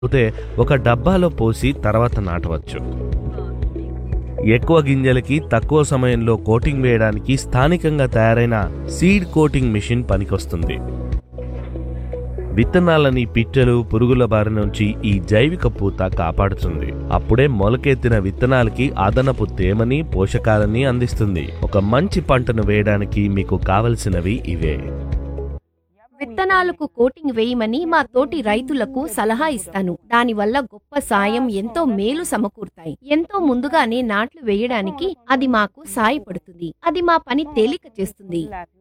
పోతే ఒక డబ్బాలో పోసి తర్వాత నాటవచ్చు ఎక్కువ గింజలకి తక్కువ సమయంలో కోటింగ్ వేయడానికి స్థానికంగా తయారైన సీడ్ కోటింగ్ మిషన్ పనికొస్తుంది విత్తనాలని పిట్టలు పురుగుల బారి నుంచి ఈ జైవిక పూత కాపాడుతుంది అప్పుడే మొలకెత్తిన విత్తనాలకి అదనపు తేమని పోషకాలని అందిస్తుంది ఒక మంచి పంటను వేయడానికి మీకు కావలసినవి ఇవే విత్తనాలకు కోటింగ్ వేయమని మా తోటి రైతులకు సలహా ఇస్తాను దానివల్ల గొప్ప సాయం ఎంతో మేలు సమకూరుతాయి ఎంతో ముందుగానే నాట్లు వేయడానికి అది మాకు సాయపడుతుంది అది మా పని తేలిక చేస్తుంది